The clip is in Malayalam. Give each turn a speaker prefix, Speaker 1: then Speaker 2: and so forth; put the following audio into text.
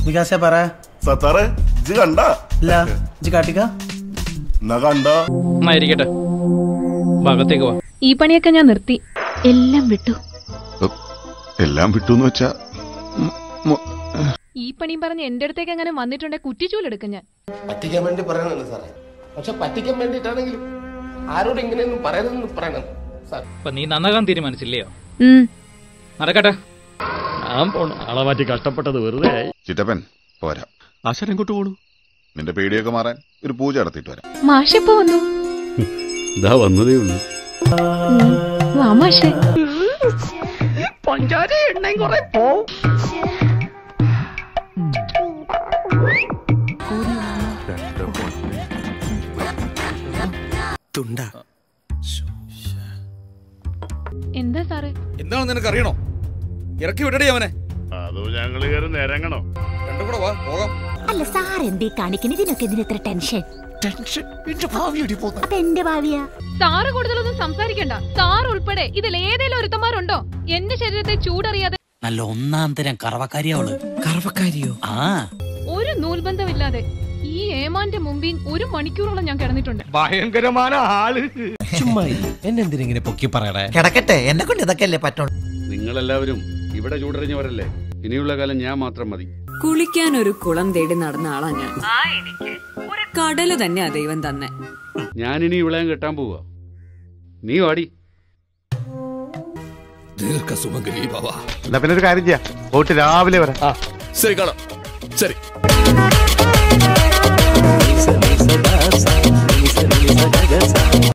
Speaker 1: വികാസ പറ
Speaker 2: സത്താറെ ഇജ് കണ്ട
Speaker 1: ഇല്ല ഇജ്ജ് കാട്ടിക്ക
Speaker 2: എന്നാ കണ്ട
Speaker 3: എന്നായിരിക്കട്ടെ ഭാഗത്തേക്ക് വാ
Speaker 4: ഈ പണിയൊക്കെ ഞാൻ നിർത്തി എല്ലാം വിട്ടു
Speaker 5: എല്ലാം വിട്ടുന്ന് വെച്ചാ
Speaker 4: ഈ പണിയും പറഞ്ഞ് എന്റെ അടുത്തേക്ക് അങ്ങനെ വന്നിട്ടുണ്ടെ കുറ്റിച്ചൂലെടുക്കും ഞാൻ
Speaker 6: പറ്റിക്കാൻ വേണ്ടി പറയണല്ലോ സാറേ പക്ഷെ പറ്റിക്കാൻ വേണ്ടിയിട്ടാണെങ്കിലും ആരോട് ഇങ്ങനെയൊന്നും പറയണമെന്ന് പറയണം സാർ
Speaker 3: അപ്പൊ നീ നന്നാകാൻ തീരുമാനിച്ചില്ലയോ
Speaker 4: ഉം.
Speaker 3: നടക്കട്ടെ
Speaker 7: ഞാൻ പോണു ആളെ മാറ്റി കഷ്ടപ്പെട്ടത് വെറുതെ ആയി
Speaker 5: ചിറ്റപ്പൻ പോരാ
Speaker 7: ആശാൻ എങ്ങോട്ട് പോണു
Speaker 5: നിന്റെ പേടിയൊക്കെ മാറാൻ ഒരു പൂജ നടത്തിയിട്ട് വരാം
Speaker 4: മാഷെപ്പോ വന്നു
Speaker 7: ഇതാ വന്നതേ ഉള്ളൂ
Speaker 4: വാ മാഷേ എന്താ സാറേ
Speaker 8: എന്താണെന്ന് നിനക്ക് അറിയണോ ഇറക്കി വിടടി അവനെ
Speaker 7: അതോ ഞങ്ങള് കയറി നിരങ്ങണോ
Speaker 8: രണ്ടും കൂടെ വാ പോകാം
Speaker 9: അല്ല സാർ എന്തേ കാണിക്കുന്ന ഇതിനൊക്കെ ഇതിന് എത്ര ടെൻഷൻ അപ്പൊ എന്റെ ഭാവിയാ
Speaker 4: സാറ് കൂടുതലൊന്നും സംസാരിക്കണ്ട സാർ ഉൾപ്പെടെ ഇതിൽ ഏതെങ്കിലും ഒരുത്തന്മാരുണ്ടോ എന്റെ ശരീരത്തെ ചൂടറിയാതെ
Speaker 10: നല്ല ഒന്നാം തരം കറവക്കാരിയവള് കറവക്കാരിയോ ആ
Speaker 4: ഒരു നൂൽബന്ധമില്ലാതെ ഈ ഏമാന്റെ മുമ്പിൽ ഒരു മണിക്കൂറോളം ഞാൻ കിടന്നിട്ടുണ്ട്
Speaker 8: ഭയങ്കരമായ ആള്
Speaker 1: എന്നെന്തിനെ പൊക്കി പറയണേ
Speaker 10: കിടക്കട്ടെ എന്നെ കൊണ്ട് ഇതൊക്കെ അല്ലേ പറ്റുള്ളൂ
Speaker 7: നിങ്ങളെല്ലാവരും ഇവിടെ ചൂടറിഞ്ഞവരല്ലേ ഇനിയുള്ള കാലം ഞാൻ മാത്രം മതി
Speaker 9: കുളിക്കാൻ ഒരു കുളം തേടി നടന്ന ആളാ ഞാൻ കടല് തന്നെയാ ദൈവം തന്നെ
Speaker 7: ഞാനിനി ഇവിളയാൻ കെട്ടാൻ പോവുക നീ വാടി
Speaker 8: ദീർഘസുമംഗലി ഭവ
Speaker 5: എന്നാ പിന്നെ ഒരു കാര്യം ചെയ്യാം പോയിട്ട് രാവിലെ വരാം
Speaker 8: ശരി കാണാം ശരി